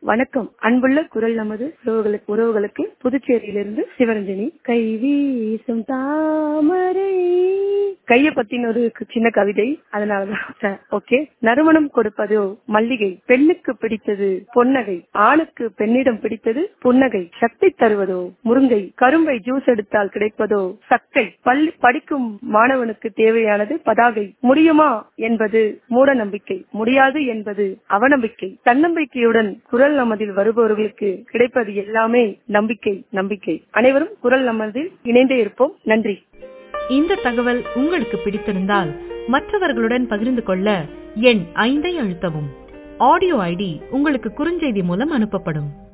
வணக்கம் அன்புள்ள குரல் நமது உறவுகளுக்கு உறவுகளுக்கு புதுச்சேரியிலிருந்து சிவரஞ்சனி கை வீசும் தாமரை கைய பத்தின ஒரு சின்ன கவிதை அதனாலதான் ஓகே நறுமணம் கொடுப்பதோ மல்லிகை பெண்ணுக்கு பிடித்தது பொன்னகை ஆணுக்கு பெண்ணிடம் பிடித்தது புன்னகை சக்தி தருவதோ முருங்கை கரும்பை ஜூஸ் எடுத்தால் கிடைப்பதோ சக்கை பள்ளி படிக்கும் மாணவனுக்கு தேவையானது பதாகை முடியுமா என்பது மூட நம்பிக்கை முடியாது என்பது அவநம்பிக்கை தன்னம்பிக்கையுடன் குரல் நமதில் வருபவர்களுக்கு கிடைப்பது எல்லாமே நம்பிக்கை நம்பிக்கை அனைவரும் குரல் நமதில் இணைந்தே இருப்போம் நன்றி இந்த தகவல் உங்களுக்கு பிடித்திருந்தால் மற்றவர்களுடன் பகிர்ந்து கொள்ள எண் ஐந்தை அழுத்தவும் ஆடியோ ஐடி உங்களுக்கு குறுஞ்செய்தி மூலம் அனுப்பப்படும்